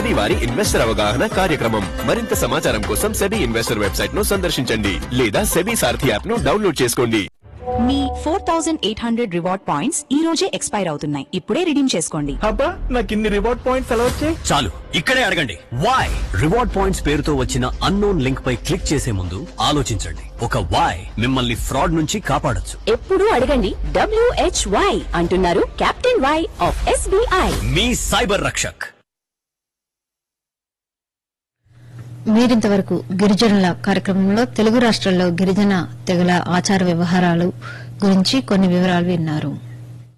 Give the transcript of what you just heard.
SEBI వారి investor అవగాహన కార్యక్రమం మరింత సమాచారం కోసం సెబీ ఇన్వెస్టర్ వెబ్సైట్ ను సందర్శించండి లేదా సెబీ సారథి యాప్ ను డౌన్లోడ్ చేసుకోండి మీ four thousand eight hundred reward points ఈ రోజే ఎక్స్పైర్ అవుతున్నాయి ఇప్పుడే రిడీమ్ చేసుకోండి అబ్బా నాకు ఇన్ని రివార్డ్ పాయింట్స్ ఎలా వచ్చాయి చాలు ఇక్కడే అడగండి వై రివార్డ్ పాయింట్స్ పేరుతో వచ్చిన అన్నోన్ లింక్ పై క్లిక్ చేసే ముందు ఆలోచించండి ఒక వై మిమ్మల్ని ఫ్రాడ్ నుంచి కాపాడొచ్చు ఎప్పుడు అడగండి డబ్ల్యూహెచ్వై అంటున్నారు కెప్టెన్ వై ఆఫ్ ఎస్బీఐ మీ సైబర్ రక్షక్ మీరింతవరకు గిరిజనుల కార్యక్రమంలో తెలుగు రాష్ట్రాల్లో గిరిజన తెగల ఆచార వ్యవహారాలు గురించి కొన్ని వివరాలు విన్నారు